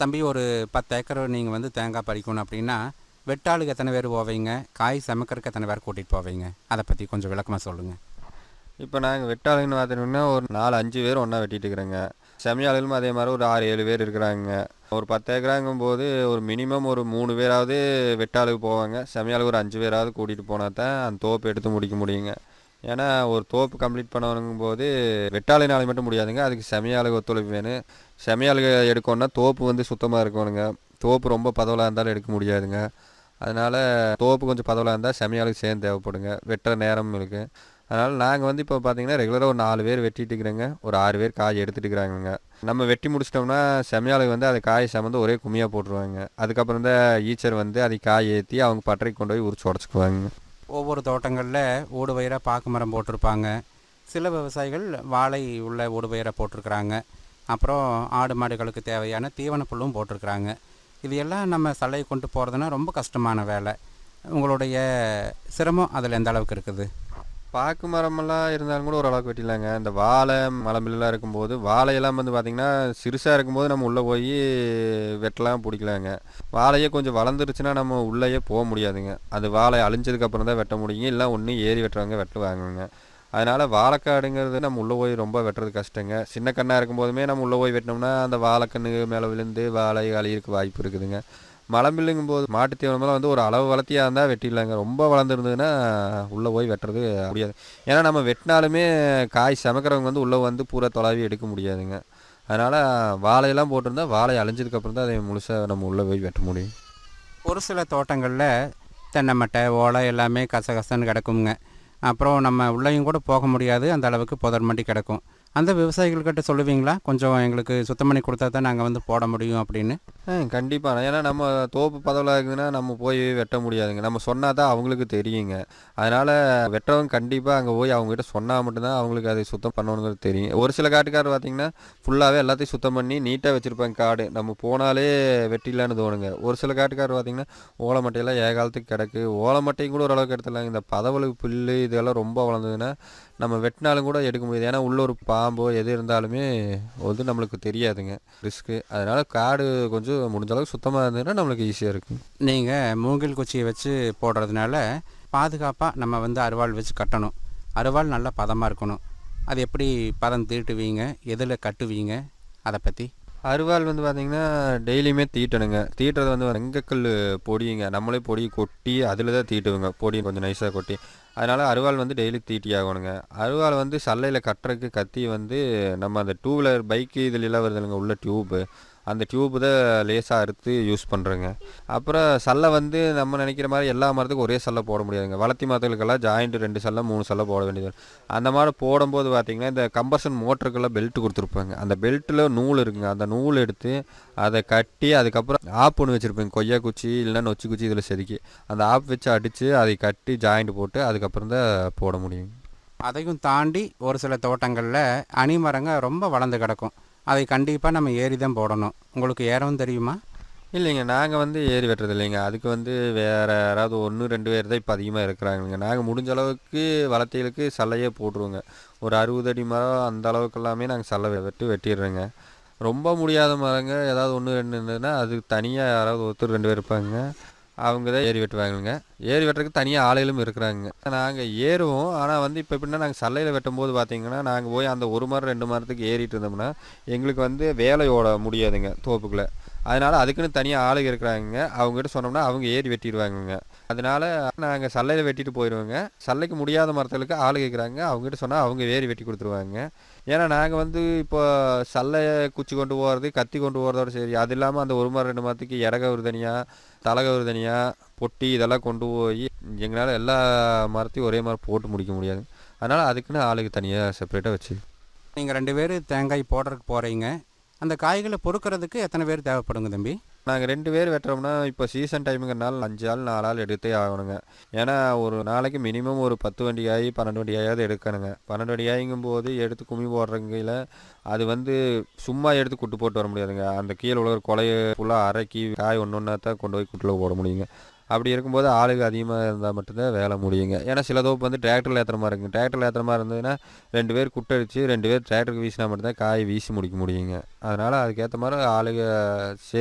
தம்பி ஒரு பத்து ஏக்கர் நீங்கள் வந்து தேங்காய் பறிக்கணும் அப்படின்னா வெட்டாளுக்கு எத்தனை பேர் போவீங்க காய் சமைக்கிறதுக்கு எத்தனை பேர் கூட்டிகிட்டு போவீங்க அதை பற்றி கொஞ்சம் விளக்கமாக சொல்லுங்கள் இப்போ நாங்கள் வெட்டாளுங்கன்னு பார்த்துட்டோம்னா ஒரு நாலு அஞ்சு பேர் ஒன்றா வெட்டிட்டு இருக்கிறோங்க செமையாளுகளும் அதே மாதிரி ஒரு ஆறு ஏழு பேர் இருக்கிறாங்க ஒரு பத்து ஏக்கராங்கும் போது ஒரு மினிமம் ஒரு மூணு பேராவது வெட்டாளுக்கு போவாங்க செமையாளுக்கு ஒரு அஞ்சு பேராவது கூட்டிகிட்டு போனால் தான் அந்த தோப்பு எடுத்து முடிக்க முடியுங்க ஏன்னா ஒரு தோப்பு கம்ப்ளீட் பண்ணணுங்கும் போது வெட்டாளினால மட்டும் முடியாதுங்க அதுக்கு செமையாளுக்கு ஒத்துழைப்பு வேணும் செமையாளுக்கு எடுக்கணும்னா தோப்பு வந்து சுத்தமாக இருக்கணுங்க தோப்பு ரொம்ப பதவலாக இருந்தாலும் எடுக்க முடியாதுங்க அதனால் தோப்பு கொஞ்சம் பதவலாக இருந்தால் செமையாளுக்கு சேர்ந்து தேவைப்படுங்க வெட்டுற நேரம் இருக்குது அதனால் நாங்கள் வந்து இப்போ பார்த்தீங்கன்னா ரெகுலராக ஒரு நாலு பேர் வெட்டிட்டு இருக்கிறோங்க ஒரு ஆறு பேர் காய் எடுத்துட்டு இருக்கிறாங்க நம்ம வெட்டி முடிச்சிட்டோம்னா செமையாளுக்கு வந்து அதை காய் சமந்து ஒரே கும்மியாக போட்டுருவாங்க அதுக்கப்புறம் தான் ஈச்சர் வந்து அதை காய் ஏற்றி அவங்க பட்டறைக்கு கொண்டு போய் உரிச்சு உடச்சிக்குவாங்க ஒவ்வொரு தோட்டங்களில் ஊடு பயிராக பாக்கு மரம் போட்டிருப்பாங்க சில விவசாயிகள் வாழை உள்ள ஊடு பயிராக போட்டிருக்கிறாங்க அப்புறம் ஆடு மாடுகளுக்கு தேவையான தீவன புல்லும் போட்டிருக்கிறாங்க இது எல்லாம் நம்ம சல்லையை கொண்டு போகிறதுனா ரொம்ப கஷ்டமான வேலை உங்களுடைய சிரமம் அதில் எந்த அளவுக்கு இருக்குது பாக்கு மரமெல்லாம் இருந்தாலும் கூட ஓரளவுக்கு வெட்டிடலாங்க இந்த வாழை மலம்பில்லாம் இருக்கும்போது வாழையெல்லாம் வந்து பார்த்திங்கன்னா சிறுசாக இருக்கும்போது நம்ம உள்ளே போய் வெட்டலாம் பிடிக்கலாங்க வாழையே கொஞ்சம் வளர்ந்துருச்சுன்னா நம்ம உள்ளேயே போக முடியாதுங்க அது வாழை அழிஞ்சதுக்கப்புறம் தான் வெட்ட முடியுங்க இல்லை ஒன்று ஏறி வெட்டுறவங்க வெட்டுவாங்கங்க அதனால் வாழைக்காடுங்கிறது நம்ம உள்ளே போய் ரொம்ப வெட்டுறது கஷ்டங்க சின்ன கண்ணாக இருக்கும்போதுமே நம்ம உள்ளே போய் வெட்டினோம்னா அந்த வாழைக்கண்ணு மேலே விழுந்து வாழை அழியிறதுக்கு வாய்ப்பு இருக்குதுங்க மலம்பில்லுங்கும் போது மாட்டு தீவனமெல்லாம் வந்து ஒரு அளவு வளர்த்தியாக இருந்தால் வெட்டிடலாங்க ரொம்ப வளர்ந்துருந்ததுன்னா உள்ளே போய் வெட்டுறது முடியாது ஏன்னா நம்ம வெட்டினாலுமே காய் சமைக்கிறவங்க வந்து உள்ளே வந்து பூரா தொலாவி எடுக்க முடியாதுங்க அதனால் வாழையெல்லாம் போட்டிருந்தா வாழை அழிஞ்சதுக்கப்புறம் தான் அதை முழுசாக நம்ம உள்ளே போய் வெட்ட முடியும் ஒரு சில தோட்டங்களில் தென்னை மட்டை ஓலை எல்லாமே கசகசன்னு கிடக்குங்க அப்புறம் நம்ம உள்ளேயும் கூட போக முடியாது அந்த அளவுக்கு புதர் மண்டி கிடக்கும் அந்த விவசாயிகள்கிட்ட சொல்லுவீங்களா கொஞ்சம் எங்களுக்கு சுத்தம் பண்ணி கொடுத்தா தான் நாங்கள் வந்து போட முடியும் அப்படின்னு ஆ கண்டிப்பாக ஏன்னா நம்ம தோப்பு பதவியில் இருக்குதுன்னா நம்ம போய் வெட்ட முடியாதுங்க நம்ம சொன்னால் தான் அவங்களுக்கு தெரியுங்க அதனால் வெட்டுறவங்க கண்டிப்பாக அங்கே போய் அவங்ககிட்ட சொன்னால் மட்டும்தான் அவங்களுக்கு அதை சுத்தம் பண்ணணுங்கிறது தெரியும் ஒரு சில காட்டுக்காரர் பார்த்திங்கன்னா ஃபுல்லாகவே எல்லாத்தையும் சுத்தம் பண்ணி நீட்டாக வச்சுருப்பாங்க காடு நம்ம போனாலே வெட்டிடலான்னு தோணுங்க ஒரு சில காட்டுக்காரர் பார்த்திங்கன்னா ஓலை மட்டையெல்லாம் ஏகாலத்துக்கு கிடக்கு ஓலை மட்டையும் கூட ஓரளவுக்கு எடுத்துடலாங்க இந்த பதவலுக்கு புல் இதெல்லாம் ரொம்ப வளர்ந்ததுன்னா நம்ம வெட்டினாலும் கூட எடுக்க முடியாது ஏன்னா உள்ள ஒரு பாம்போ எது இருந்தாலுமே வந்து நம்மளுக்கு தெரியாதுங்க ரிஸ்க்கு அதனால் காடு கொஞ்சம் முடிஞ்ச அளவுக்கு சுத்தமாக இருந்ததுன்னா நம்மளுக்கு ஈஸியாக இருக்கும் நீங்கள் மூங்கில் குச்சியை வச்சு போடுறதுனால பாதுகாப்பாக நம்ம வந்து அருவாள் வச்சு கட்டணும் அருவாள் நல்லா பதமாக இருக்கணும் அது எப்படி பதம் தீட்டுவீங்க எதில் கட்டுவீங்க அதை பற்றி அருவாள் வந்து பார்த்திங்கன்னா டெய்லியுமே தீட்டணுங்க தீட்டுறது வந்து வெங்கக்கல் பொடியுங்க நம்மளே பொடி கொட்டி அதில் தான் தீட்டுவோங்க பொடி கொஞ்சம் நைஸாக கொட்டி அதனால் அருவாள் வந்து டெய்லி தீட்டி ஆகணுங்க அருவாள் வந்து சல்லையில் கட்டுறதுக்கு கத்தி வந்து நம்ம அந்த டூ வீலர் பைக்கு இதுலலாம் வருதுங்க உள்ள டியூப்பு அந்த டியூப்பு தான் லேசாக அறுத்து யூஸ் பண்ணுறேங்க அப்புறம் சல்லை வந்து நம்ம நினைக்கிற மாதிரி எல்லா மரத்துக்கும் ஒரே சல்லை போட முடியாதுங்க வளர்த்தி மரத்துகளுக்கெல்லாம் ஜாயிண்ட் ரெண்டு சல்லை மூணு சல்லை போட வேண்டியது வரும். அந்த மாதிரி போடும்போது பார்த்திங்கன்னா இந்த கம்பர்ஷன் மோட்டருக்கெல்லாம் பெல்ட் கொடுத்துருப்பாங்க அந்த பெல்ட்டில் நூல் இருக்குங்க அந்த நூல் எடுத்து அதை கட்டி அதுக்கப்புறம் ஆப் ஒன்று வச்சுருப்பேங்க கொய்யா குச்சி இல்லைன்னா நொச்சி குச்சி இதில் செதுக்கி அந்த ஆப் வச்சு அடித்து அதை கட்டி ஜாயிண்ட் போட்டு அதுக்கப்புறம் தான் போட முடியும் அதையும் தாண்டி ஒரு சில தோட்டங்களில் அணிமரங்க ரொம்ப வளர்ந்து கிடக்கும் அதை கண்டிப்பாக நம்ம ஏறி தான் போடணும் உங்களுக்கு ஏறவும் தெரியுமா இல்லைங்க நாங்கள் வந்து ஏறி வெட்டுறது இல்லைங்க அதுக்கு வந்து வேறு யாராவது ஒன்று ரெண்டு பேர் தான் இப்போ அதிகமாக இருக்கிறாங்க நாங்கள் முடிஞ்ச அளவுக்கு வளர்த்திகளுக்கு சல்லையே போட்டுருவோங்க ஒரு அறுபது அடி மரம் அந்த அளவுக்கு எல்லாமே நாங்கள் சல்லை வெட்டி வெட்டிடுறோங்க ரொம்ப முடியாத மரங்க ஏதாவது ஒன்று ரெண்டு இருந்ததுன்னா அதுக்கு தனியாக யாராவது ஒருத்தர் ரெண்டு பேர் இருப்பாங்க அவங்க தான் ஏறி வெட்டுவாங்கங்க ஏறி வெட்டுறதுக்கு தனியாக ஆளுகளும் இருக்கிறாங்க நாங்கள் ஏறுவோம் ஆனால் வந்து இப்போ எப்படின்னா நாங்கள் சல்லையில் வெட்டும் போது பார்த்தீங்கன்னா நாங்கள் போய் அந்த ஒரு மரம் ரெண்டு மரத்துக்கு ஏறிட்டு இருந்தோம்னா எங்களுக்கு வந்து வேலையோட முடியாதுங்க தோப்புக்குள்ளே அதனால் அதுக்குன்னு தனியாக ஆளுங்க இருக்கிறாங்க அவங்ககிட்ட சொன்னோம்னா அவங்க ஏறி வெட்டிடுவாங்கங்க அதனால நாங்கள் சல்லையில் வெட்டிட்டு போயிடுவோங்க சல்லைக்கு முடியாத மரத்துகளுக்கு ஆளு கேட்குறாங்க அவங்ககிட்ட சொன்னால் அவங்க ஏறி வெட்டி கொடுத்துருவாங்க ஏன்னா நாங்கள் வந்து இப்போ சல்லையை குச்சி கொண்டு போகிறது கத்தி கொண்டு போகிறதோட சரி அது இல்லாமல் அந்த ஒரு மரம் ரெண்டு மரத்துக்கு இடகவுறு தனியாக தலைகவுறு தனியாக பொட்டி இதெல்லாம் கொண்டு போய் எங்களால் எல்லா மரத்தையும் ஒரே மாதிரி போட்டு முடிக்க முடியாது அதனால் அதுக்குன்னு ஆளுக்கு தனியாக செப்பரேட்டாக வச்சு நீங்கள் ரெண்டு பேர் தேங்காய் போடுறதுக்கு போகிறீங்க அந்த காய்களை பொறுக்கிறதுக்கு எத்தனை பேர் தேவைப்படுங்க தம்பி நாங்கள் ரெண்டு பேர் வெட்டுறோம்னா இப்போ சீசன் டைமுங்கிறனால அஞ்சு ஆள் நாலு ஆள் எடுத்தே ஆகணுங்க ஏன்னா ஒரு நாளைக்கு மினிமம் ஒரு பத்து வண்டி காய் பன்னெண்டு வண்டி காயாவது எடுக்கணுங்க பன்னெண்டு வண்டி காய்ங்கும் போது எடுத்து கும்மி போடுறங்கையில் அது வந்து சும்மா எடுத்து குட்டு போட்டு வர முடியாதுங்க அந்த கீழே உள்ள கொலையை ஃபுல்லாக அரைக்கி காய் ஒன்று ஒன்றா தான் கொண்டு போய் குட்டில் போட முடியுங்க அப்படி இருக்கும்போது ஆளுங்க அதிகமாக இருந்தால் மட்டும்தான் வேலை முடியுங்க ஏன்னா சில தோப்பு வந்து டிராக்டரில் ஏற்றுற மாதிரி இருக்குங்க டிராக்டரில் ஏற்றுற மாதிரி இருந்ததுன்னா ரெண்டு பேர் குட்டடிச்சு ரெண்டு பேர் டிராக்டருக்கு வீசினா மட்டும்தான் காய் வீசி முடிக்க முடியுங்க அதனால் அதுக்கேற்ற மாதிரி ஆளுங்க சே